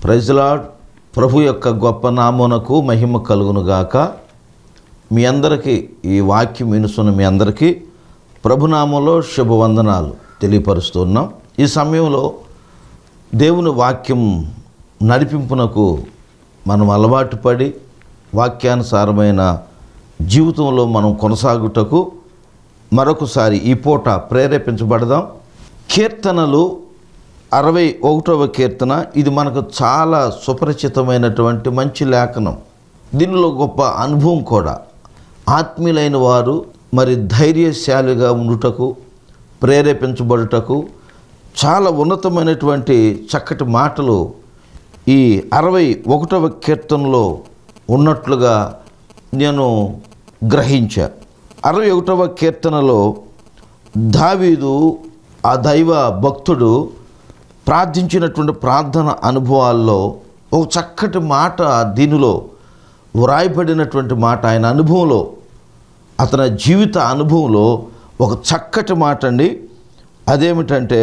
ప్రైజ్లాడ్ ప్రభు యొక్క గొప్ప నామునకు మహిమ కలుగునుగాక మీ అందరికీ ఈ వాక్యం వినుసున్న మీ అందరికీ ప్రభునామంలో శుభవందనాలు తెలియపరుస్తున్నాం ఈ సమయంలో దేవుని వాక్యం నడిపింపునకు మనం అలవాటు పడి వాక్యానుసారమైన జీవితంలో మనం కొనసాగుటకు మరొకసారి ఈ పూట ప్రేరేపించబడదాం కీర్తనలు అరవై ఒకటవ కీర్తన ఇది మనకు చాలా సుపరిచితమైనటువంటి మంచి లేఖనం దీనిలో గొప్ప అనుభవం కూడా ఆత్మీయులైన వారు మరి ధైర్యశాలిగా ఉండుటకు ప్రేరేపించబడుటకు చాలా ఉన్నతమైనటువంటి చక్కటి మాటలు ఈ అరవై ఒకటవ కీర్తనలో ఉన్నట్లుగా నేను గ్రహించా అరవై ఒకటవ కీర్తనలో దావీదు ఆ దైవ భక్తుడు ప్రార్థించినటువంటి ప్రార్థన అనుభవాల్లో ఒక చక్కటి మాట దీనిలో వ్రాయబడినటువంటి మాట ఆయన అనుభవంలో అతని జీవిత అనుభవంలో ఒక చక్కటి మాట అండి అదేమిటంటే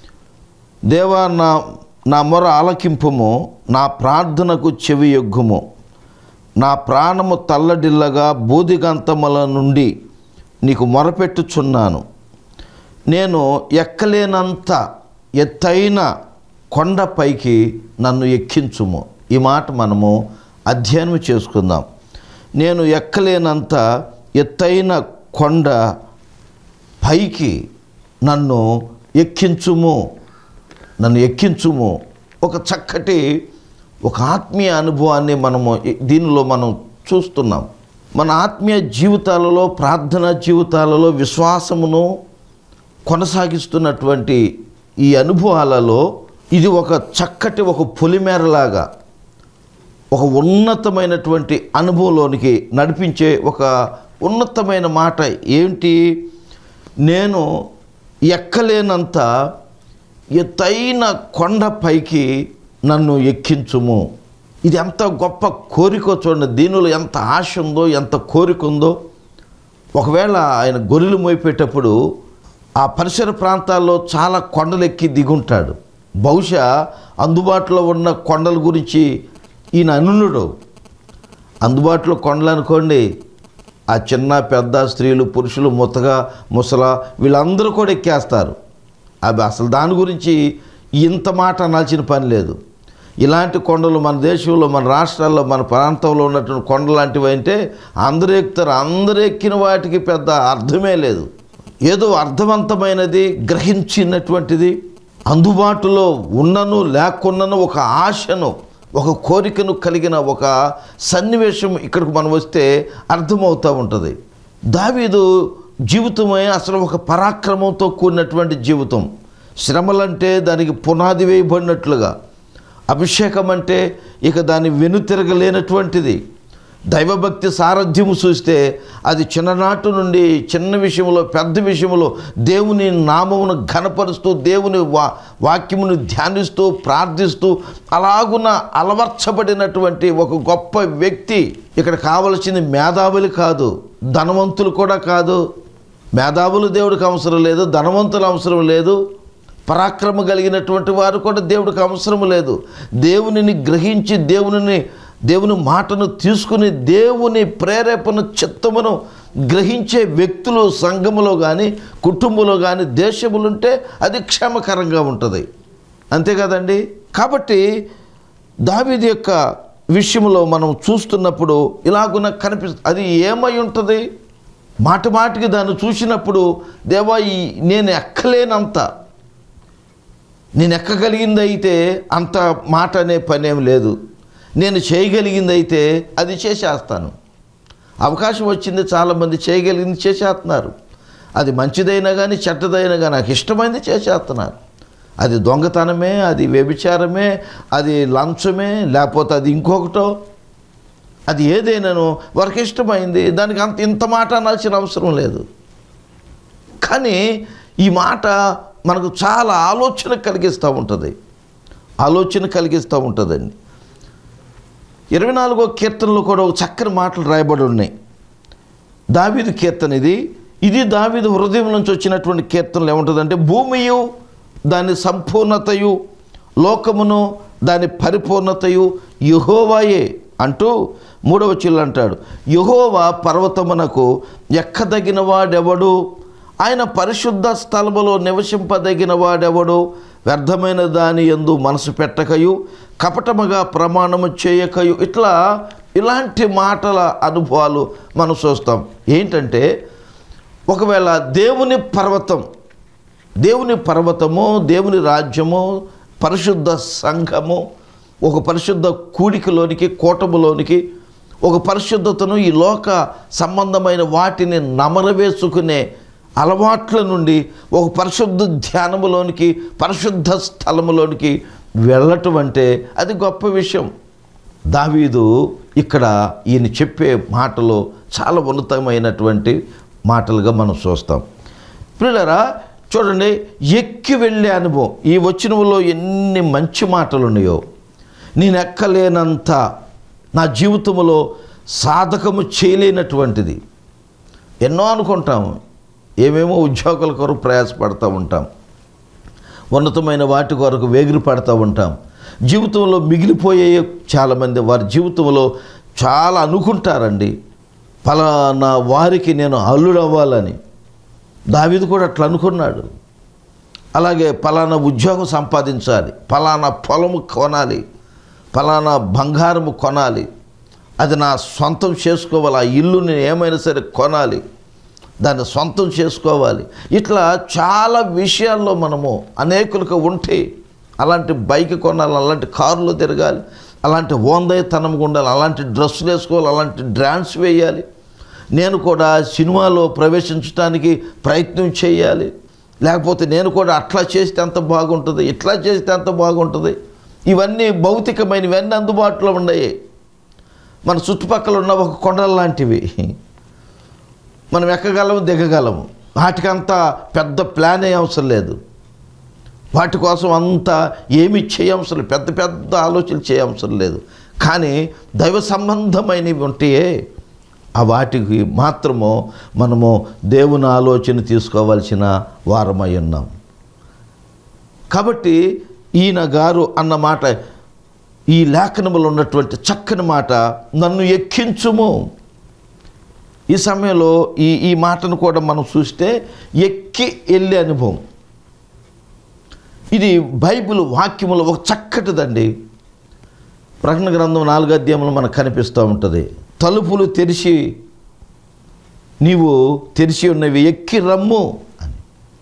దేవా నా నా మొర ఆలకింపుము నా ప్రార్థనకు చెవి యొగ్గుము నా ప్రాణము తల్లడిల్లగా బూదిగంతముల నుండి నీకు మొరపెట్టుచున్నాను నేను ఎక్కలేనంత ఎత్తైన కొండపైకి నన్ను ఎక్కించుము ఈ మాట మనము అధ్యయనం చేసుకుందాం నేను ఎక్కలేనంత ఎత్తైన కొండ పైకి నన్ను ఎక్కించుము నన్ను ఎక్కించుము ఒక చక్కటి ఒక ఆత్మీయ అనుభవాన్ని మనము ఈ- దీనిలో మనం చూస్తున్నాం మన ఆత్మీయ జీవితాలలో ప్రార్థనా జీవితాలలో విశ్వాసమును కొనసాగిస్తున్నటువంటి ఈ అనుభవాలలో ఇది ఒక చక్కటి ఒక పొలిమేరలాగా ఒక ఉన్నతమైనటువంటి అనుభవంలోనికి నడిపించే ఒక ఉన్నతమైన మాట ఏంటి నేను ఎక్కలేనంత ఎత్తైన కొండపైకి నన్ను ఎక్కించుము ఇది ఎంత గొప్ప కోరిక చూడండి దీనిలో ఎంత ఆశ ఉందో ఎంత కోరిక ఉందో ఒకవేళ ఆయన గొర్రెలు మోయిపెట్టేటప్పుడు ఆ పరిసర ప్రాంతాల్లో చాలా కొండలు ఎక్కి దిగుంటాడు బహుశా అందుబాటులో ఉన్న కొండల గురించి ఈయన అనునుడు అందుబాటులో కొండలు అనుకోండి ఆ చిన్న పెద్ద స్త్రీలు పురుషులు ముత్తగా ముసల వీళ్ళందరూ కూడా ఎక్కేస్తారు అవి అసలు దాని గురించి ఇంత మాట అనాల్సిన పని లేదు ఇలాంటి కొండలు మన దేశంలో మన రాష్ట్రాల్లో మన ప్రాంతంలో ఉన్నటువంటి కొండలు లాంటివి అంటే అందరూ ఎక్కుతారు అందరూ ఎక్కిన వాటికి పెద్ద అర్థమే లేదు ఏదో అర్థవంతమైనది గ్రహించినటువంటిది అందుబాటులో ఉన్నను లేకున్నను ఒక ఆశను ఒక కోరికను కలిగిన ఒక సన్నివేశం ఇక్కడికి మనం వస్తే అర్థమవుతూ ఉంటుంది దావీదు జీవితమే అసలు ఒక పరాక్రమంతో కూడినటువంటి జీవితం శ్రమలంటే దానికి పునాది వేయబడినట్లుగా అభిషేకం అంటే ఇక దాని వెనుతిరగలేనటువంటిది దైవభక్తి సారథ్యము చూస్తే అది చిన్ననాటి నుండి చిన్న విషయంలో పెద్ద విషయంలో దేవుని నామమును ఘనపరుస్తూ దేవుని వా వాక్యమును ధ్యానిస్తూ ప్రార్థిస్తూ అలాగున అలవర్చబడినటువంటి ఒక గొప్ప వ్యక్తి ఇక్కడ కావలసింది మేధావులు కాదు ధనవంతులు కూడా కాదు మేధావులు దేవుడికి అవసరం లేదు ధనవంతులు అవసరం లేదు పరాక్రమ కలిగినటువంటి వారు కూడా దేవుడికి అవసరం లేదు దేవునిని గ్రహించి దేవునిని దేవుని మాటను తీసుకుని దేవుని ప్రేరేపణ చిత్తమును గ్రహించే వ్యక్తులు సంఘములో కానీ కుటుంబంలో కానీ దేశములు ఉంటే అది క్షేమకరంగా ఉంటుంది అంతే కదండి కాబట్టి దావీది యొక్క విషయంలో మనం చూస్తున్నప్పుడు ఇలాగున కనిపిస్తుంది అది ఏమై ఉంటుంది మాటి మాటికి దాన్ని చూసినప్పుడు దేవా ఈ నేను ఎక్కలేనంత నేను ఎక్కగలిగింది అయితే అంత మాట అనే పనేం లేదు నేను చేయగలిగింది అయితే అది చేసేస్తాను అవకాశం వచ్చింది చాలామంది చేయగలిగింది చేసేస్తున్నారు అది మంచిదైనా కానీ చెడ్డదైనా కానీ నాకు ఇష్టమైంది చేసేస్తున్నారు అది దొంగతనమే అది వ్యభిచారమే అది లంచమే లేకపోతే అది ఇంకొకటో అది ఏదైనాను వారికి ఇష్టమైంది దానికి అంత ఇంత మాట అనాల్సిన అవసరం లేదు కానీ ఈ మాట మనకు చాలా ఆలోచన కలిగిస్తూ ఉంటుంది ఆలోచన కలిగిస్తూ ఉంటుందండి ఇరవై నాలుగో కీర్తనలో కూడా ఒక చక్కని మాటలు రాయబడి ఉన్నాయి దావీదు కీర్తన ఇది ఇది దావీదు హృదయం నుంచి వచ్చినటువంటి కీర్తనలు ఏముంటుందంటే భూమియు దాని సంపూర్ణతయు లోకమును దాని పరిపూర్ణతయు యహోవాయే అంటూ మూడవ చిల్లు అంటాడు యహోవా పర్వతమునకు ఎక్కదగిన వాడెవడు ఆయన పరిశుద్ధ స్థలములో నివసింపదగిన వాడెవడు వ్యర్థమైన దాని ఎందు మనసు పెట్టకయు కపటముగా ప్రమాణము చేయకయు ఇట్లా ఇలాంటి మాటల అనుభవాలు మనం చూస్తాం ఏంటంటే ఒకవేళ దేవుని పర్వతం దేవుని పర్వతము దేవుని రాజ్యము పరిశుద్ధ సంఘము ఒక పరిశుద్ధ కూడికలోనికి కూటములోనికి ఒక పరిశుద్ధతను ఈ లోక సంబంధమైన వాటిని నమరవేసుకునే అలవాట్ల నుండి ఒక పరిశుద్ధ ధ్యానములోనికి పరిశుద్ధ స్థలములోనికి వెళ్ళటం అంటే అది గొప్ప విషయం దావీదు ఇక్కడ ఈయన చెప్పే మాటలు చాలా ఉన్నతమైనటువంటి మాటలుగా మనం చూస్తాం పిల్లరా చూడండి ఎక్కి వెళ్ళే అనుభవం ఈ వచనంలో ఎన్ని మంచి మాటలు ఉన్నాయో నేను ఎక్కలేనంత నా జీవితంలో సాధకము చేయలేనటువంటిది ఎన్నో అనుకుంటాము ఏమేమో ఉద్యోగాల కొరకు ప్రయాసపడుతూ ఉంటాం ఉన్నతమైన వాటి కొరకు వేగిరి పడుతూ ఉంటాం జీవితంలో మిగిలిపోయే చాలామంది వారి జీవితంలో చాలా అనుకుంటారండి ఫలానా వారికి నేను అల్లుడవ్వాలని దావీదు కూడా అట్లా అనుకున్నాడు అలాగే ఫలానా ఉద్యోగం సంపాదించాలి ఫలానా పొలము కొనాలి ఫలానా బంగారము కొనాలి అది నా సొంతం చేసుకోవాలి ఆ ఇల్లు నేను ఏమైనా సరే కొనాలి దాన్ని సొంతం చేసుకోవాలి ఇట్లా చాలా విషయాల్లో మనము అనేకులకు ఉంటే అలాంటి బైక్ కొనాలి అలాంటి కారులో తిరగాలి అలాంటి ఓందయతనంగా ఉండాలి అలాంటి డ్రెస్సులు వేసుకోవాలి అలాంటి డ్రాన్స్ వేయాలి నేను కూడా సినిమాలో ప్రవేశించడానికి ప్రయత్నం చేయాలి లేకపోతే నేను కూడా అట్లా చేస్తే ఎంత బాగుంటుంది ఇట్లా చేస్తే ఎంత బాగుంటుంది ఇవన్నీ భౌతికమైన ఇవన్నీ అందుబాటులో ఉన్నాయి మన చుట్టుపక్కల ఉన్న ఒక కొండల లాంటివి మనం ఎక్కగలము దిగగలము వాటికంత పెద్ద ప్లాన్ ఏ అవసరం లేదు వాటి కోసం అంతా ఏమి చేయవసరం లేదు పెద్ద పెద్ద ఆలోచనలు చేయవసరం లేదు కానీ దైవ సంబంధమైనవి ఉంటే ఆ వాటికి మాత్రము మనము దేవుని ఆలోచన తీసుకోవాల్సిన వారమై ఉన్నాం కాబట్టి ఈయన గారు అన్న మాట ఈ లేఖనములో ఉన్నటువంటి చక్కని మాట నన్ను ఎక్కించుము ఈ సమయంలో ఈ ఈ మాటను కూడా మనం చూస్తే ఎక్కి వెళ్ళే అనుభవం ఇది బైబిల్ వాక్యములో ఒక చక్కటిదండి ప్రకటన గ్రంథం నాలుగు అధ్యాయంలో మనకు కనిపిస్తూ ఉంటుంది తలుపులు తెరిచి నీవు తెరిచి ఉన్నవి ఎక్కి రమ్ము అని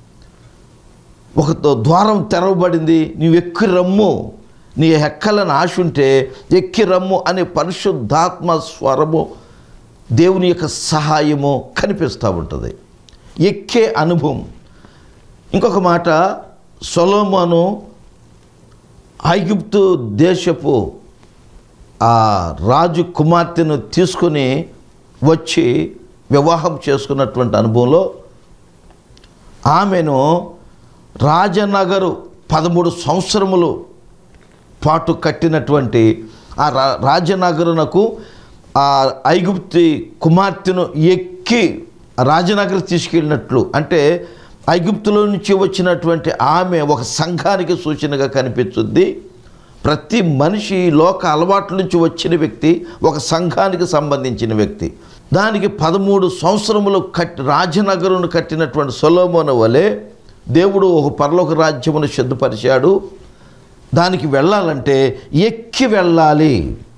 ఒక ద్వారం తెరవబడింది నీవు ఎక్కి రమ్ము నీ ఎక్కాలని ఆశ ఉంటే ఎక్కి రమ్ము అనే పరిశుద్ధాత్మ స్వరము దేవుని యొక్క సహాయము కనిపిస్తూ ఉంటుంది ఎక్కే అనుభవం ఇంకొక మాట సొలోమోను ఐగుప్తు దేశపు ఆ రాజు కుమార్తెను తీసుకొని వచ్చి వివాహం చేసుకున్నటువంటి అనుభవంలో ఆమెను రాజనగరు పదమూడు సంవత్సరములు పాటు కట్టినటువంటి ఆ రా రాజనగరునకు ఆ ఐగుప్తి కుమార్తెను ఎక్కి రాజనగర్ తీసుకెళ్ళినట్లు అంటే ఐగుప్తులో నుంచి వచ్చినటువంటి ఆమె ఒక సంఘానికి సూచనగా కనిపించుద్ది ప్రతి మనిషి లోక అలవాట్ల నుంచి వచ్చిన వ్యక్తి ఒక సంఘానికి సంబంధించిన వ్యక్తి దానికి పదమూడు సంవత్సరములు కట్టి రాజనగరును కట్టినటువంటి సొలోమోన వలె దేవుడు ఒక పరలోక రాజ్యమును సిద్ధపరిచాడు దానికి వెళ్ళాలంటే ఎక్కి వెళ్ళాలి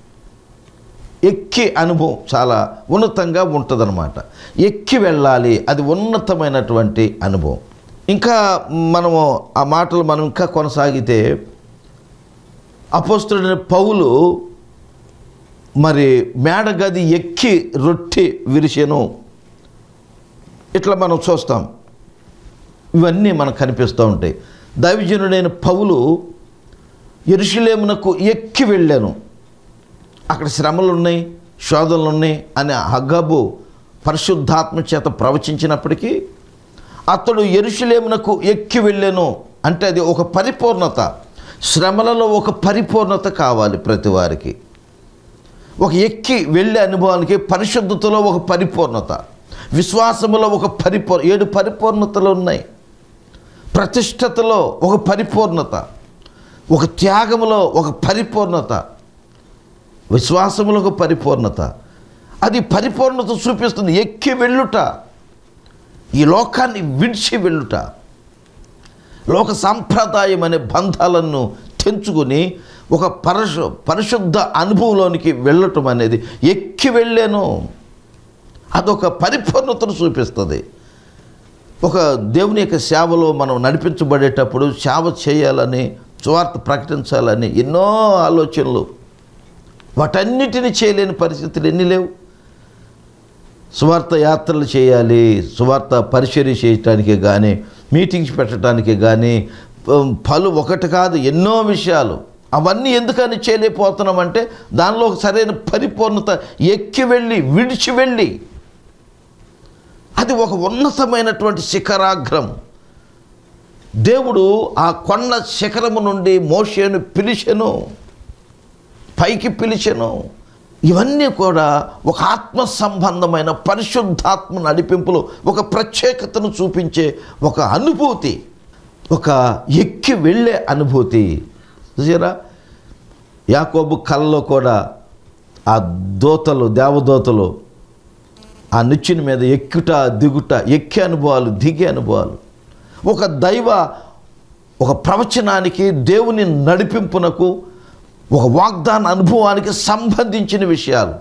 ఎక్కి అనుభవం చాలా ఉన్నతంగా ఉంటుందన్నమాట ఎక్కి వెళ్ళాలి అది ఉన్నతమైనటువంటి అనుభవం ఇంకా మనము ఆ మాటలు మనం ఇంకా కొనసాగితే అపోస్తుడైన పౌలు మరి మేడగది ఎక్కి రొట్టె విరిసెను ఇట్లా మనం చూస్తాం ఇవన్నీ మనకు కనిపిస్తూ ఉంటాయి దైవజనుడైన పౌలు ఎరుషులేమునకు ఎక్కి వెళ్ళాను అక్కడ శ్రమలు ఉన్నాయి శోధనలు ఉన్నాయి అని హగ్గబు పరిశుద్ధాత్మ చేత ప్రవచించినప్పటికీ అతడు ఎరుషులేమునకు ఎక్కి వెళ్ళాను అంటే అది ఒక పరిపూర్ణత శ్రమలలో ఒక పరిపూర్ణత కావాలి ప్రతి వారికి ఒక ఎక్కి వెళ్ళే అనుభవానికి పరిశుద్ధతలో ఒక పరిపూర్ణత విశ్వాసములో ఒక పరిపూర్ ఏడు పరిపూర్ణతలు ఉన్నాయి ప్రతిష్టతలో ఒక పరిపూర్ణత ఒక త్యాగములో ఒక పరిపూర్ణత విశ్వాసములో ఒక పరిపూర్ణత అది పరిపూర్ణత చూపిస్తుంది ఎక్కి వెళ్ళుట ఈ లోకాన్ని విడిచి వెళ్ళుట లోక సాంప్రదాయం అనే బంధాలను తెంచుకొని ఒక పరశు పరిశుద్ధ అనుభవంలోనికి వెళ్ళటం అనేది ఎక్కి వెళ్ళాను అదొక పరిపూర్ణతను చూపిస్తుంది ఒక దేవుని యొక్క సేవలో మనం నడిపించబడేటప్పుడు సేవ చేయాలని సువార్త ప్రకటించాలని ఎన్నో ఆలోచనలు వాటన్నిటిని చేయలేని పరిస్థితులు ఎన్ని లేవు సువార్త యాత్రలు చేయాలి సువార్త పరిచర్య చేయటానికి కానీ మీటింగ్స్ పెట్టడానికి కానీ ప- పలు ఒకటి కాదు ఎన్నో విషయాలు అవన్నీ ఎందుకని చేయలేకపోతున్నామంటే దానిలో ఒక సరైన పరిపూర్ణత ఎక్కి వెళ్ళి విడిచి వెళ్ళి అది ఒక ఉన్నతమైనటువంటి శిఖరాగ్రం దేవుడు ఆ కొండ శిఖరము నుండి మోషేను పిలిచెను పైకి పిలిచెను ఇవన్నీ కూడా ఒక ఆత్మ సంబంధమైన పరిశుద్ధాత్మ నడిపింపులు ఒక ప్రత్యేకతను చూపించే ఒక అనుభూతి ఒక ఎక్కి వెళ్ళే అనుభూతి చూసారా యాకోబు కళ్ళలో కూడా ఆ దోతలు దేవదోతలు ఆ నిచ్చిన మీద ఎక్కుట దిగుట ఎక్కే అనుభవాలు దిగే అనుభవాలు ఒక దైవ ఒక ప్రవచనానికి దేవుని నడిపింపునకు ఒక వాగ్దాన అనుభవానికి సంబంధించిన విషయాలు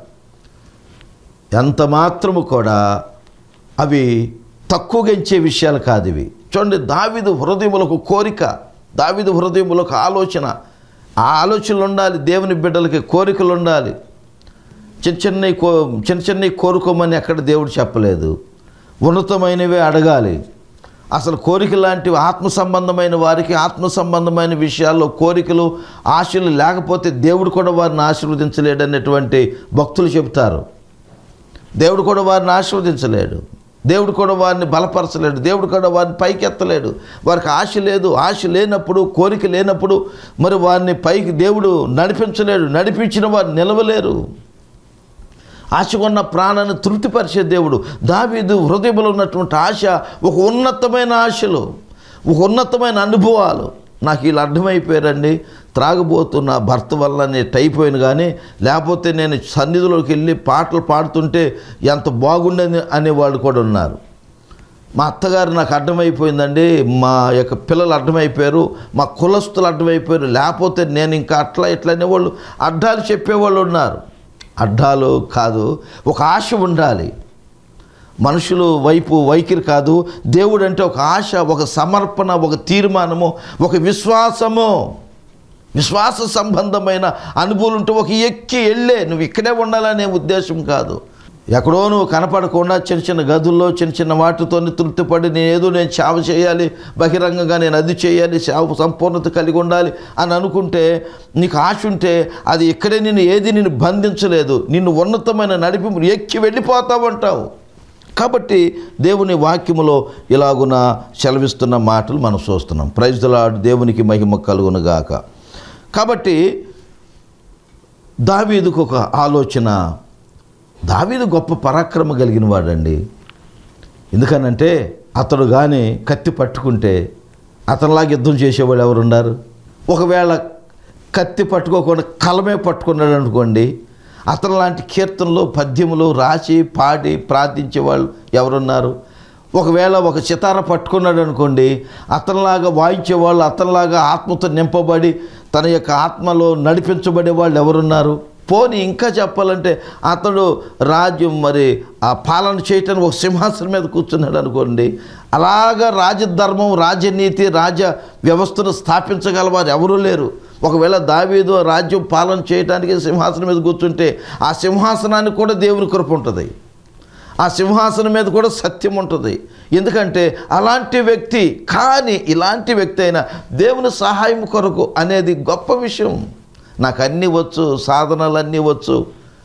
ఎంత మాత్రము కూడా అవి తక్కువగా ఇచ్చే విషయాలు కాదు ఇవి చూడండి దావిదు హృదయములకు కోరిక దావిదు హృదయములకు ఆలోచన ఆ ఆలోచనలు ఉండాలి దేవుని బిడ్డలకి కోరికలు ఉండాలి చిన్న చిన్నవి కో చిన్న చిన్నవి కోరుకోమని ఎక్కడ దేవుడు చెప్పలేదు ఉన్నతమైనవే అడగాలి అసలు కోరిక లాంటివి ఆత్మ సంబంధమైన వారికి ఆత్మ సంబంధమైన విషయాల్లో కోరికలు ఆశలు లేకపోతే దేవుడు కూడా వారిని ఆశీర్వదించలేడనేటువంటి భక్తులు చెబుతారు దేవుడు కూడా వారిని ఆశీర్వదించలేడు దేవుడు కూడా వారిని బలపరచలేడు దేవుడు కూడా వారిని పైకెత్తలేడు వారికి ఆశ లేదు ఆశ లేనప్పుడు కోరిక లేనప్పుడు మరి వారిని పైకి దేవుడు నడిపించలేడు నడిపించిన వారు నిలవలేరు ఆశకున్న ప్రాణాన్ని తృప్తిపరిచే దేవుడు దావీదు హృదయంలో ఉన్నటువంటి ఆశ ఒక ఉన్నతమైన ఆశలు ఒక ఉన్నతమైన అనుభవాలు నాకు వీళ్ళు అర్థమైపోయారండి త్రాగబోతున్న భర్త వల్ల నేను అయిపోయాను కానీ లేకపోతే నేను సన్నిధిలోకి వెళ్ళి పాటలు పాడుతుంటే ఎంత బాగుండేది అనేవాళ్ళు కూడా ఉన్నారు మా అత్తగారు నాకు అర్థమైపోయిందండి మా యొక్క పిల్లలు అర్థమైపోయారు మా కులస్తులు అర్థమైపోయారు లేకపోతే నేను ఇంకా అట్లా ఇట్లా అనేవాళ్ళు అడ్డాలు చెప్పేవాళ్ళు ఉన్నారు అడ్డాలు కాదు ఒక ఆశ ఉండాలి మనుషులు వైపు వైఖరి కాదు దేవుడు అంటే ఒక ఆశ ఒక సమర్పణ ఒక తీర్మానము ఒక విశ్వాసము విశ్వాస సంబంధమైన అనుభూలు ఉంటే ఒక ఎక్కి వెళ్ళే నువ్వు ఇక్కడే ఉండాలనే ఉద్దేశం కాదు ఎక్కడో నువ్వు కనపడకుండా చిన్న చిన్న గదుల్లో చిన్న చిన్న వాటితో తృప్తిపడి నేను ఏదో నేను సేవ చేయాలి బహిరంగంగా నేను అది చేయాలి సేవ సంపూర్ణత కలిగి ఉండాలి అని అనుకుంటే నీకు ఆశ ఉంటే అది ఇక్కడే నిన్ను ఏది నిన్ను బంధించలేదు నిన్ను ఉన్నతమైన నడిపి ఎక్కి వెళ్ళిపోతావంటావు కాబట్టి దేవుని వాక్యములో ఇలాగున సెలవిస్తున్న మాటలు మనం చూస్తున్నాం ప్రైజ్లాడు దేవునికి మహిమ కలుగునుగాక కాబట్టి దావీదుకు ఒక ఆలోచన దావీదు గొప్ప పరాక్రమ కలిగిన వాడండి ఎందుకనంటే అతడు కానీ కత్తి పట్టుకుంటే అతనిలాగా యుద్ధం చేసేవాళ్ళు ఎవరున్నారు ఒకవేళ కత్తి పట్టుకోకుండా కలమే పట్టుకున్నాడు అనుకోండి అతను లాంటి కీర్తనలు పద్యములు రాసి పాడి ప్రార్థించే వాళ్ళు ఎవరున్నారు ఒకవేళ ఒక సితార పట్టుకున్నాడు అనుకోండి అతనిలాగా వాయించే వాళ్ళు అతనిలాగా ఆత్మతో నింపబడి తన యొక్క ఆత్మలో నడిపించబడే వాళ్ళు ఎవరున్నారు పోని ఇంకా చెప్పాలంటే అతడు రాజ్యం మరి ఆ పాలన చేయటానికి ఒక సింహాసనం మీద కూర్చున్నాడు అనుకోండి అలాగా రాజధర్మం రాజనీతి రాజ వ్యవస్థను స్థాపించగలవారు ఎవరూ లేరు ఒకవేళ దావీదు రాజ్యం పాలన చేయడానికి సింహాసనం మీద కూర్చుంటే ఆ సింహాసనానికి కూడా దేవుని కృప ఉంటుంది ఆ సింహాసనం మీద కూడా సత్యం ఉంటుంది ఎందుకంటే అలాంటి వ్యక్తి కానీ ఇలాంటి వ్యక్తి అయినా దేవుని సహాయం కొరకు అనేది గొప్ప విషయం నాకు అన్నీ వచ్చు సాధనలు అన్నీ వచ్చు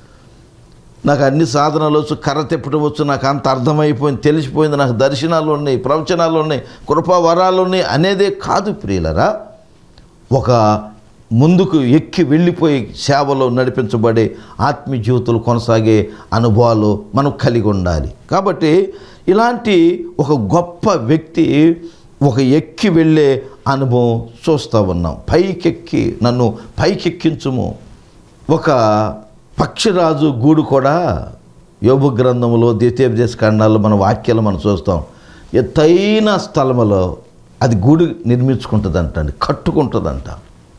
నాకు అన్ని సాధనలు వచ్చు కర్ర తిప్పటం వచ్చు నాకు అంత అర్థమైపోయింది తెలిసిపోయింది నాకు దర్శనాలు ఉన్నాయి ప్రవచనాలు ఉన్నాయి కృపా వరాలు ఉన్నాయి అనేదే కాదు ప్రియులరా ఒక ముందుకు ఎక్కి వెళ్ళిపోయి సేవలో నడిపించబడే ఆత్మీయ జీవితాలు కొనసాగే అనుభవాలు మనం కలిగి ఉండాలి కాబట్టి ఇలాంటి ఒక గొప్ప వ్యక్తి ఒక ఎక్కి వెళ్ళే అనుభవం చూస్తూ ఉన్నాం పైకెక్కి నన్ను పైకెక్కించుము ఒక పక్షిరాజు గూడు కూడా యోబు గ్రంథంలో ద్వితీయోపదేశ ఖండాల్లో మన వాక్యాలు మనం చూస్తాం ఎత్తైన స్థలములో అది గూడు నిర్మించుకుంటుందంట అండి కట్టుకుంటుందంట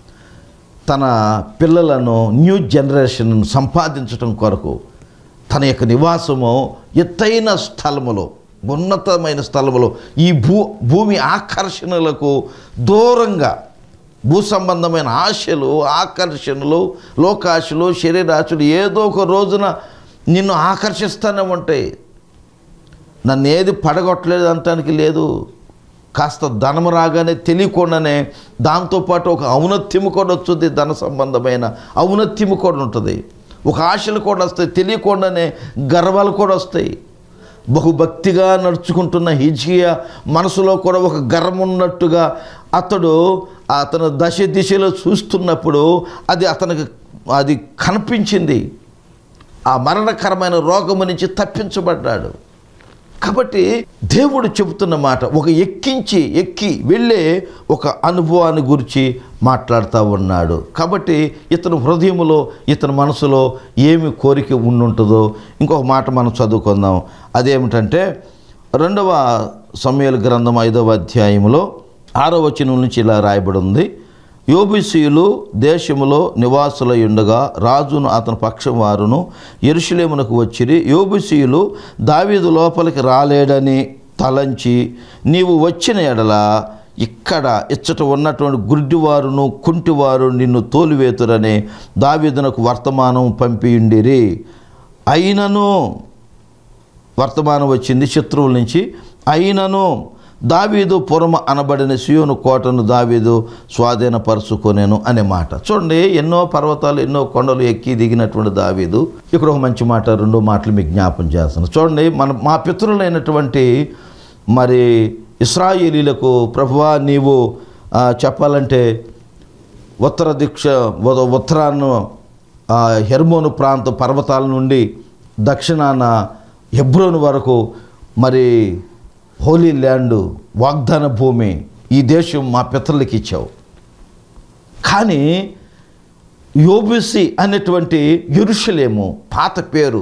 తన పిల్లలను న్యూ జనరేషన్ సంపాదించడం కొరకు తన యొక్క నివాసము ఎత్తైన స్థలములో ఉన్నతమైన స్థలములో ఈ భూ భూమి ఆకర్షణలకు దూరంగా భూ సంబంధమైన ఆశలు ఆకర్షణలు లోకాశలు శరీరాశలు ఏదో ఒక రోజున నిన్ను ఆకర్షిస్తూనే ఉంటాయి నన్ను ఏది పడగొట్టలేదు అంటానికి లేదు కాస్త ధనము రాగానే తెలియకుండానే దాంతోపాటు ఒక ఔన్నత్యము కూడా వస్తుంది ధన సంబంధమైన ఔన్నత్యము కూడా ఉంటుంది ఒక ఆశలు కూడా వస్తాయి తెలియకుండానే గర్వాలు కూడా వస్తాయి బహుభక్తిగా నడుచుకుంటున్న హిజియా మనసులో కూడా ఒక గర్వం ఉన్నట్టుగా అతడు అతను దశ దిశలో చూస్తున్నప్పుడు అది అతనికి అది కనిపించింది ఆ మరణకరమైన రోగము నుంచి తప్పించబడ్డాడు కాబట్టి దేవుడు చెబుతున్న మాట ఒక ఎక్కించి ఎక్కి వెళ్ళే ఒక అనుభవాన్ని గురించి మాట్లాడుతూ ఉన్నాడు కాబట్టి ఇతని హృదయములో ఇతని మనసులో ఏమి కోరిక ఉండుంటుందో ఇంకొక మాట మనం చదువుకుందాం అదేమిటంటే రెండవ సమయాల గ్రంథం ఐదవ అధ్యాయంలో ఆరో వచనం నుంచి ఇలా రాయబడి ఉంది యోబిసీయులు దేశములో నివాసులై ఉండగా రాజును అతని పక్షం వారును ఎరుషులేమునకు వచ్చిరి యోబిసీయులు దావీదు లోపలికి రాలేడని తలంచి నీవు వచ్చిన ఎడల ఇక్కడ ఇచ్చట ఉన్నటువంటి గుడ్డివారును కుంటివారు నిన్ను తోలివేతురని దావీదునకు వర్తమానం పంపియుండిరి అయినను వర్తమానం వచ్చింది శత్రువుల నుంచి అయినను దావీదు పురమ అనబడిన సియోను కోటను దావీదు స్వాధీనపరుచుకొనేను అనే మాట చూడండి ఎన్నో పర్వతాలు ఎన్నో కొండలు ఎక్కి దిగినటువంటి దావీదు ఇక్కడ ఒక మంచి మాట రెండో మాటలు మీకు జ్ఞాపం చేస్తాను చూడండి మన మా పితరులైనటువంటి మరి ఇస్రాయేలీలకు ప్రభువా నీవు ఆ, చెప్పాలంటే ఉత్తర దిక్ష ఉ- ఉత్తరాన ఆ, హెర్మోను ప్రాంత పర్వతాల నుండి దక్షిణాన హెబ్రోను వరకు మరి హోలీ ల్యాండ్ వాగ్దాన భూమి ఈ దేశం మా పితరులకి ఇచ్చావు కానీ యోబిసి అనేటువంటి ఎరుషలేము పాత పేరు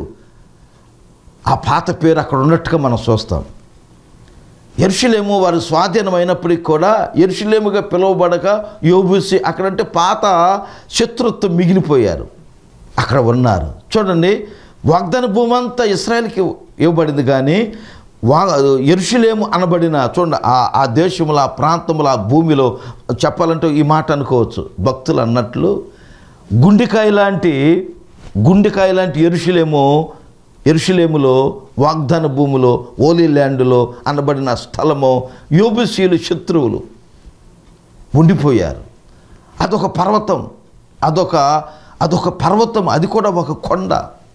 ఆ పాత పేరు అక్కడ ఉన్నట్టుగా మనం చూస్తాం ఎరుషులేము వారు స్వాధీనమైనప్పటికీ కూడా ఎరుషులేముగా పిలువబడక యోబుసి అక్కడంటే పాత శత్రుత్వం మిగిలిపోయారు అక్కడ ఉన్నారు చూడండి వాగ్దాన భూమి అంతా ఇస్రాయల్కి ఇవ్వబడింది కానీ వా ఎరుషులేము అనబడిన చూడండి ఆ ఆ దేశంలో ఆ ప్రాంతంలో ఆ భూమిలో చెప్పాలంటే ఈ మాట అనుకోవచ్చు భక్తులు అన్నట్లు గుండెకాయ లాంటి గుండెకాయ లాంటి ఎరుషులేము ఎరుషులేములో వాగ్దాన భూమిలో ఓలీ ల్యాండ్లో అనబడిన స్థలము యోబుసీలు శత్రువులు ఉండిపోయారు అదొక పర్వతం అదొక అదొక పర్వతం అది కూడా ఒక కొండ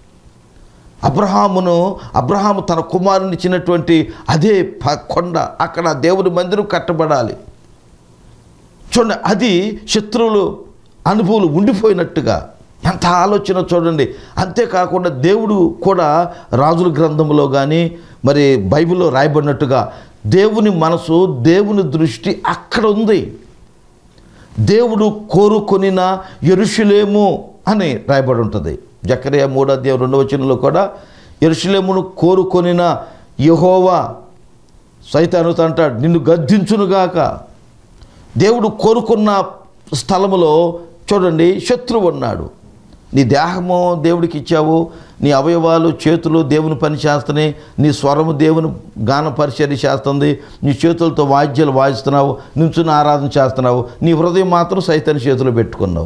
అబ్రహామును అబ్రహాము తన కుమారుని ఇచ్చినటువంటి అదే ప- కొండ అక్కడ దేవుని మందిరం కట్టబడాలి చూడండి అది శత్రువులు అనుభవాలు ఉండిపోయినట్టుగా ఎంత ఆలోచన చూడండి అంతేకాకుండా దేవుడు కూడా రాజుల గ్రంథంలో కానీ మరి బైబిల్లో రాయబడినట్టుగా దేవుని మనసు దేవుని దృష్టి అక్కడ ఉంది దేవుడు కోరుకొనిన ఎరుషులేము అని రాయబడి ఉంటుంది జకరియా మూడో అధ్యాయం రెండవ వచనంలో కూడా ఎరుషులేమును కోరుకొనిన యహోవా సైతానుతో అంటాడు నిన్ను గద్దించునుగాక దేవుడు కోరుకున్న స్థలములో చూడండి శత్రువు ఉన్నాడు నీ దేహము దేవుడికి ఇచ్చావు నీ అవయవాలు చేతులు దేవుని పని చేస్తున్నాయి నీ స్వరము దేవుని గాన పరిచర్య చేస్తుంది నీ చేతులతో వాద్యాలు వాయిస్తున్నావు నుంచుని ఆరాధన చేస్తున్నావు నీ హృదయం మాత్రం సైతాన్ని చేతిలో పెట్టుకున్నావు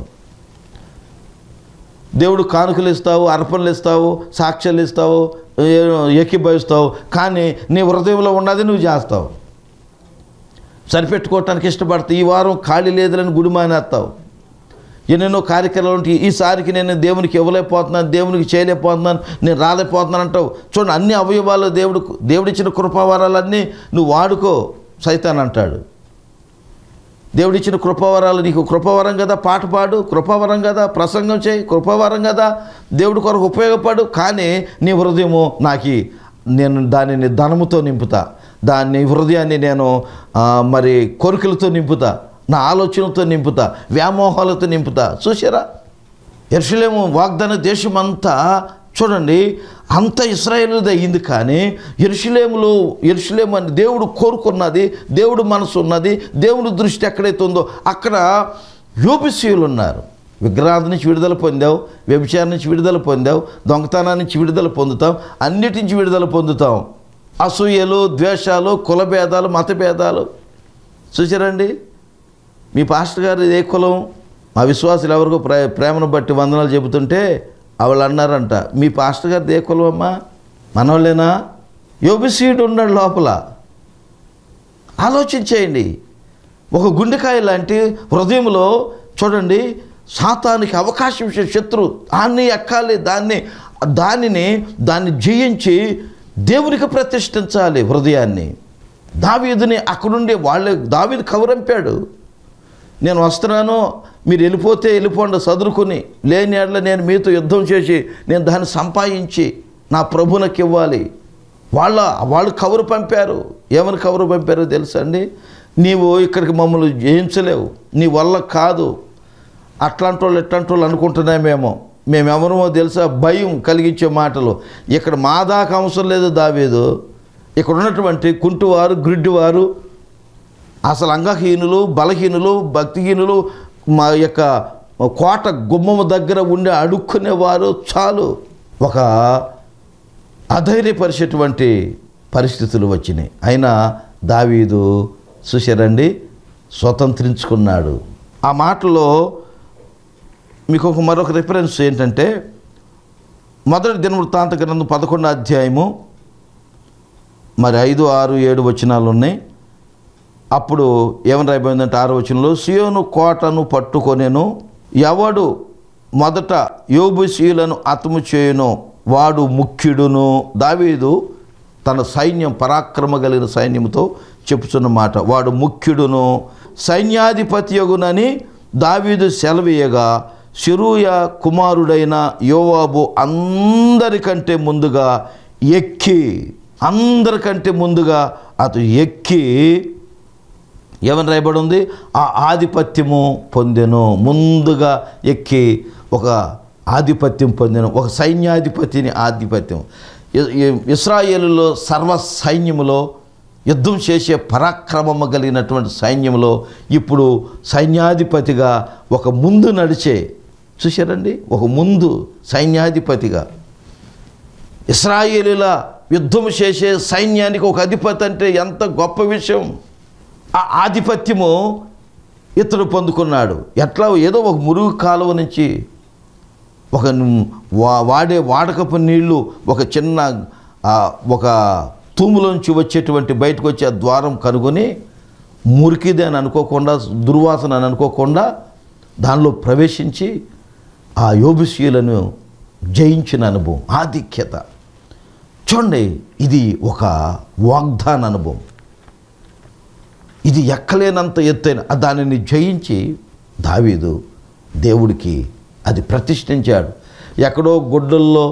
దేవుడు కానుకలు ఇస్తావు అర్పణలు ఇస్తావు సాక్ష్యాలు ఇస్తావు ఏ- ఏకీభవిస్తావు కానీ నీ హృదయంలో ఉన్నది నువ్వు చేస్తావు సరిపెట్టుకోవటానికి ఇష్టపడతావు ఈ వారం ఖాళీ లేదులని గుడి మానేస్తావు ఎన్నెన్నో కార్యక్రమాలు ఉంటాయి ఈసారికి నేను దేవునికి ఇవ్వలేకపోతున్నాను దేవునికి చేయలేకపోతున్నాను నేను రాలేకపోతున్నాను అంటావు చూడండి అన్ని అవయవాలు దేవుడు దేవుడిచ్చిన కృపావరాలన్నీ నువ్వు వాడుకో సైతాన్ అంటాడు దేవుడిచ్చిన కృపావరాలు నీకు కృపావరం కదా పాట పాడు కృపావరం కదా ప్రసంగం చేయి కృపావరం కదా దేవుడి కొరకు ఉపయోగపడు కానీ నీ హృదయము నాకు నేను దానిని ధనముతో నింపుతా దాన్ని హృదయాన్ని నేను ఆ, మరి కోరికలతో నింపుతా నా ఆలోచనతో నింపుతా వ్యామోహాలతో నింపుతా చూసారా ఎర్షలేము వాగ్దాన దేశం అంతా చూడండి అంత ఇస్రాయేలుది అయ్యింది కానీ ఎరుషులేములో ఎరుషులేము అని దేవుడు కోరుకున్నది దేవుడు మనసు ఉన్నది దేవుడి దృష్టి ఎక్కడైతే ఉందో అక్కడ యోబిసీయులు ఉన్నారు విగ్రహాల నుంచి విడుదల పొందావు వ్యభిచారం నుంచి విడుదల పొందావు దొంగతనం నుంచి విడుదల పొందుతాం అన్నిటి నుంచి విడుదల పొందుతాం అసూయలు ద్వేషాలు కులభేదాలు మతభేదాలు చూసారండి మీ పాస్టర్ గారు ఏ కులం మా విశ్వాసులు ఎవరికో ప్రే ప్రేమను బట్టి వందనాలు చెబుతుంటే వాళ్ళు అన్నారంట మీ పాస్టర్ గారిది ఏ కులం అమ్మా మనోళ్ళేనా యోబిసీడు ఉన్నాడు లోపల ఆలోచించేయండి ఒక గుండెకాయ లాంటి హృదయంలో చూడండి శాతానికి అవకాశం ఇచ్చే శత్రు దాన్ని ఎక్కాలి దాన్ని దానిని దాన్ని జయించి దేవునికి ప్రతిష్ఠించాలి హృదయాన్ని దావీదుని అక్కడుండి వాళ్ళే దావీదు కవరంపాడు నేను వస్తున్నాను మీరు వెళ్ళిపోతే వెళ్ళిపోండి చదువుకుని లేని ఏళ్ళ నేను మీతో యుద్ధం చేసి నేను దాన్ని సంపాదించి నా ప్రభునకి ఇవ్వాలి వాళ్ళ వాళ్ళు కవరు పంపారు ఏమని కవరు పంపారో తెలుసా అండి నీవు ఇక్కడికి మమ్మల్ని జయించలేవు నీ వల్ల కాదు అట్లాంటి వాళ్ళు ఇట్లాంటి వాళ్ళు అనుకుంటున్నామేమో మేమెవరమో తెలుసా భయం కలిగించే మాటలు ఇక్కడ మా దాకా అవసరం లేదు దావేదు ఇక్కడ ఉన్నటువంటి కుంటివారు గ్రిడ్డివారు అసలు అంగహీనులు బలహీనులు భక్తిహీనులు మా యొక్క కోట గుమ్మము దగ్గర ఉండి అడుక్కునేవారు చాలు ఒక అధైర్యపరిచేటువంటి పరిస్థితులు వచ్చినాయి అయినా దావీదు చూశారండి స్వతంత్రించుకున్నాడు ఆ మాటలో మీకు ఒక మరొక రిఫరెన్స్ ఏంటంటే మొదటి దినవృత్తాంత గ్రంథం పదకొండు అధ్యాయము మరి ఐదు ఆరు ఏడు వచనాలు ఉన్నాయి అప్పుడు ఏమని రాయబడిందంటే ఆరు వచనంలో సియోను కోటను పట్టుకొనెను ఎవడు మొదట యోబుశీలను అతము చేయును వాడు ముఖ్యుడును దావీదు తన సైన్యం పరాక్రమ కలిగిన సైన్యంతో చెప్పుచున్న మాట వాడు ముఖ్యుడును సైన్యాధిపతి యగునని దావీదు సెలవీయగా శిరూయ కుమారుడైన యోవాబు అందరికంటే ముందుగా ఎక్కి అందరికంటే ముందుగా అతను ఎక్కి ఏమని రాయబడి ఉంది ఆ ఆధిపత్యము పొందెను ముందుగా ఎక్కి ఒక ఆధిపత్యం పొందెను ఒక సైన్యాధిపతిని ఆధిపత్యం ఇ- ఇ- ఇస్రాయేలులో సర్వ సైన్యములో యుద్ధం చేసే పరాక్రమము కలిగినటువంటి సైన్యంలో ఇప్పుడు సైన్యాధిపతిగా ఒక ముందు నడిచే చూశారండి ఒక ముందు సైన్యాధిపతిగా ఇస్రాయేలీల యుద్ధం చేసే సైన్యానికి ఒక అధిపతి అంటే ఎంత గొప్ప విషయం ఆ ఆధిపత్యము ఇతడు పొందుకున్నాడు ఎట్లా ఏదో ఒక మురుగు కాలువ నుంచి ఒక ను- వా- వాడే వాడకపు నీళ్లు ఒక చిన్న ఆ, ఒక తూములోంచి వచ్చేటువంటి బయటకు వచ్చే ఆ ద్వారం కనుగొని మురికిది అని అనుకోకుండా దుర్వాసన అని అనుకోకుండా దానిలో ప్రవేశించి ఆ యోబిసీయులను జయించిన అనుభవం ఆధిక్యత చూడండి ఇది ఒక వాగ్దాన అనుభవం ఇది ఎక్కలేనంత ఎత్తైన దానిని జయించి దావీదు దేవుడికి అది ప్రతిష్ఠించాడు ఎక్కడో గుడ్డల్లో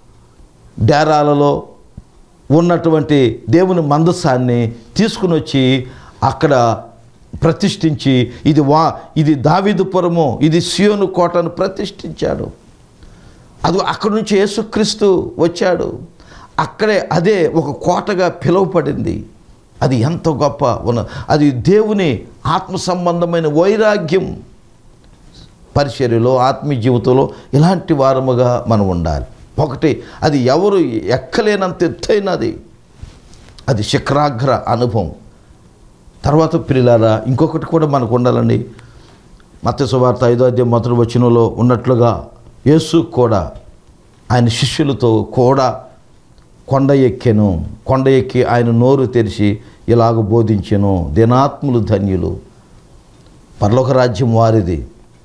డేరాలలో ఉన్నటువంటి దేవుని మందసాన్ని తీసుకుని వచ్చి అక్కడ ప్రతిష్ఠించి ఇది వా ఇది దావీదుపురము ఇది సియోను కోటను ప్రతిష్ఠించాడు అది అక్కడి నుంచి యేసుక్రీస్తు వచ్చాడు అక్కడే అదే ఒక కోటగా పిలువపడింది అది ఎంత గొప్ప ఉన్న అది దేవుని ఆత్మ సంబంధమైన వైరాగ్యం పరిచర్యలో ఆత్మీయ జీవితంలో ఇలాంటి వారముగా మనం ఉండాలి ఒకటి అది ఎవరు ఎక్కలేనంత ఎత్తైనది అది శిఖరాగ్ర అనుభవం తర్వాత పిల్లారా ఇంకొకటి కూడా మనకు ఉండాలండి మత్స్య సువార్త ఐదో అధ్యాయం మొదటి వచనంలో ఉన్నట్లుగా యేసు కూడా ఆయన శిష్యులతో కూడా కొండ ఎక్కెను కొండ ఎక్కి ఆయన నోరు తెరిచి ఇలాగ బోధించెను దినాత్ములు ధన్యులు పరలోక రాజ్యం వారిది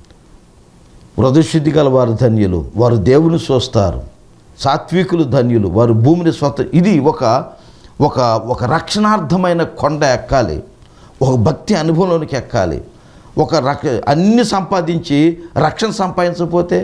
హృదయశుద్ధి గల వారు ధన్యులు వారు దేవుని చూస్తారు సాత్వికులు ధన్యులు వారు భూమిని స్వత ఇది ఒక ఒక ఒక రక్షణార్థమైన కొండ ఎక్కాలి ఒక భక్తి అనుభవంలోనికి ఎక్కాలి ఒక రక్ష అన్ని సంపాదించి రక్షణ సంపాదించకపోతే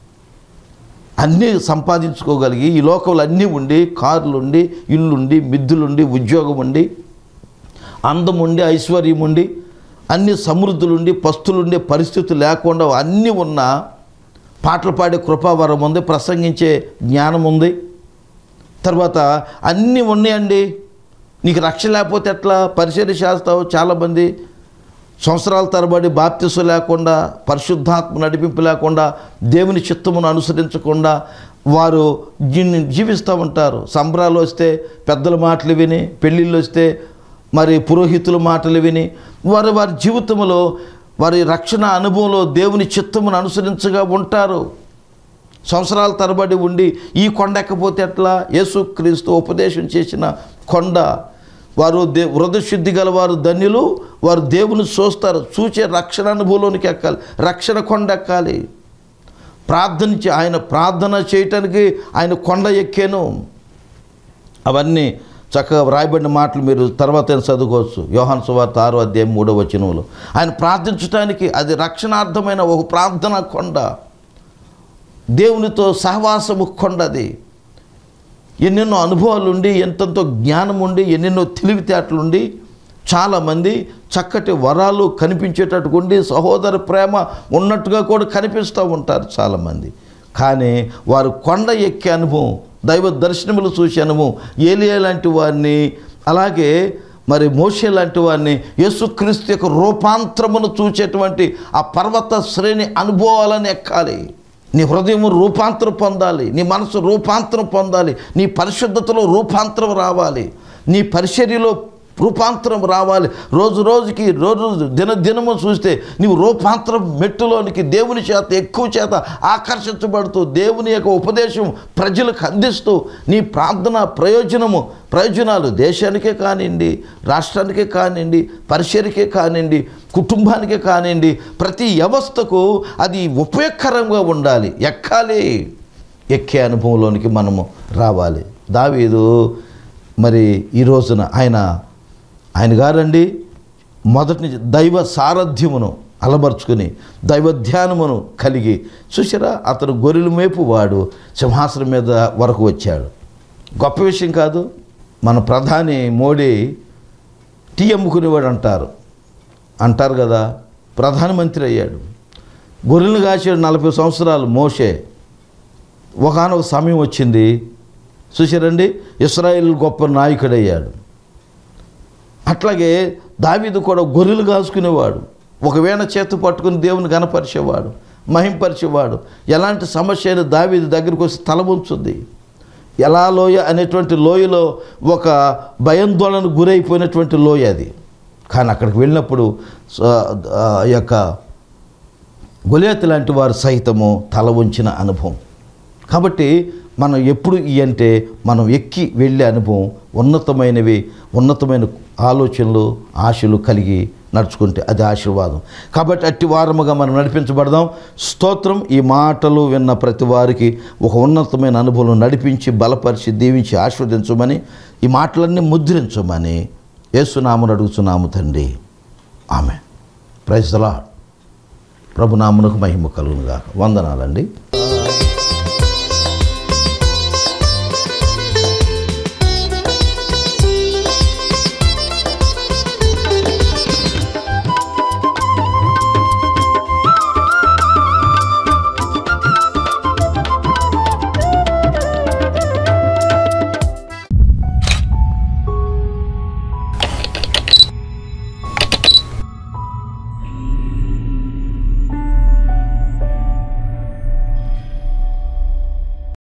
అన్నీ సంపాదించుకోగలిగి ఈ లోకంలో అన్నీ ఉండి కార్లు ఉండి ఇల్లుండి మిద్దులుండి ఉద్యోగం ఉండి అందం ఉండి ఐశ్వర్యం ఉండి అన్ని సమృద్ధులుండి పస్తులుండే పరిస్థితి లేకుండా అన్నీ ఉన్నా పాటలు పాడే కృపావరం ఉంది ప్రసంగించే జ్ఞానం ఉంది తర్వాత అన్నీ ఉన్నాయండి నీకు రక్ష లేకపోతే ఎట్లా పరిచయం చేస్తావు చాలామంది సంవత్సరాల తరబడి బాప్తిసు లేకుండా పరిశుద్ధాత్మ నడిపింపు లేకుండా దేవుని చిత్తమును అనుసరించకుండా వారు జీ- జీవిస్తూ ఉంటారు సంబరాలు వస్తే పెద్దల మాటలు విని పెళ్ళిళ్ళు వస్తే మరి పురోహితుల మాటలు విని వారు వారి జీవితంలో వారి రక్షణ అనుభవంలో దేవుని చిత్తమును అనుసరించగా ఉంటారు సంవత్సరాల తరబడి ఉండి ఈ కొండ ఎక్కపోతే ఎట్లా యేసుక్రీస్తు ఉపదేశం చేసిన కొండ వారు దే వృధశుద్ధి గల వారు ధన్యులు వారు దేవుని చూస్తారు చూచే రక్షణ అనుభవంలోనికి ఎక్కాలి రక్షణ కొండ ఎక్కాలి ప్రార్థన చే- ఆయన ప్రార్థన చేయటానికి ఆయన కొండ ఎక్కాను అవన్నీ చక్కగా వ్రాయబడిన మాటలు మీరు తర్వాత అయినా చదువుకోవచ్చు యోహాన్ సువార్త ఆరో అధ్యాయం మూడో వచనంలో ఆయన ప్రార్థించడానికి అది రక్షణార్థమైన ఒక ప్రార్థన కొండ దేవునితో సహవాసము కొండది ఎన్నెన్నో అనుభవాలు ఉండి ఎంతెంతో జ్ఞానం ఉండి ఎన్నెన్నో తెలివితేటలు ఉండి చాలామంది చక్కటి వరాలు కనిపించేటట్టుగా ఉండి సహోదర ప్రేమ ఉన్నట్టుగా కూడా కనిపిస్తూ ఉంటారు చాలామంది కానీ వారు కొండ ఎక్కే అనుభవం దైవ దర్శనములు చూసే అనుభవం ఏలియా లాంటి వారిని అలాగే మరి మోషే లాంటి వారిని యేసుక్రీస్తు యొక్క రూపాంతరమును చూసేటువంటి ఆ పర్వత శ్రేణి అనుభవాలను ఎక్కాలి నీ హృదయం రూపాంతరం పొందాలి నీ మనసు రూపాంతరం పొందాలి నీ పరిశుద్ధతలో రూపాంతరం రావాలి నీ పరిచర్యలో రూపాంతరం రావాలి రోజు రోజుకి రోజు రోజు దిన దినము చూస్తే నీవు రూపాంతరం మెట్టులోనికి దేవుని చేత ఎక్కువ చేత ఆకర్షించబడుతూ దేవుని యొక్క ఉపదేశం ప్రజలకు అందిస్తూ నీ ప్రార్థన ప్రయోజనము ప్రయోజనాలు దేశానికే కానివ్వండి రాష్ట్రానికే కానివ్వండి పరిచర్యకే కానివ్వండి కుటుంబానికే కానివ్వండి ప్రతి వ్యవస్థకు అది ఉపయోగకరంగా ఉండాలి ఎక్కాలి ఎక్కే అనుభవంలోనికి మనము రావాలి దావీదు మరి ఈ రోజున ఆయన ఆయన గారండి మొదటి నుంచి దైవ సారథ్యమును అలబరుచుకుని దైవ ధ్యానమును కలిగి చూసారా అతను గొర్రెల మేపు వాడు సింహాసనం మీద వరకు వచ్చాడు గొప్ప విషయం కాదు మన ప్రధాని మోడీ టీ అమ్ముకునేవాడు అంటారు అంటారు కదా ప్రధానమంత్రి అయ్యాడు గొర్రెలు కాసాడు నలభై సంవత్సరాలు మోషే ఒకనొక సమయం వచ్చింది చూసారండి ఇస్రాయేల్ గొప్ప నాయకుడయ్యాడు అట్లాగే దావీదు కూడా గొర్రెలు కాసుకునేవాడు ఒకవేళ చేతి పట్టుకుని దేవుని గనపరిచేవాడు మహింపరిచేవాడు ఎలాంటి సమస్య అయినా దావీదు దగ్గరికి వచ్చి తల ఉంచుద్ది ఎలా లోయ అనేటువంటి లోయలో ఒక భయాందోళనకు గురైపోయినటువంటి లోయ అది కానీ అక్కడికి వెళ్ళినప్పుడు స- ఆ యొక్క గొలియత్ లాంటి వారు సహితము తల ఉంచిన అనుభవం కాబట్టి మనం ఎప్పుడు ఈ అంటే మనం ఎక్కి వెళ్ళే అనుభవం ఉన్నతమైనవి ఉన్నతమైన ఆలోచనలు ఆశలు కలిగి నడుచుకుంటే అది ఆశీర్వాదం కాబట్టి అట్టి వారముగా మనం నడిపించబడదాం స్తోత్రం ఈ మాటలు విన్న ప్రతి వారికి ఒక ఉన్నతమైన అనుభవం నడిపించి బలపరిచి దీవించి ఆస్వాదించమని ఈ మాటలన్నీ ముద్రించమని యేసునామను అడుగుతున్నాము తండ్రి ఆమె ప్రైజ్ ద లార్డ్ ప్రభునామునకు మహిమ కలుగునుగా వందనాలండి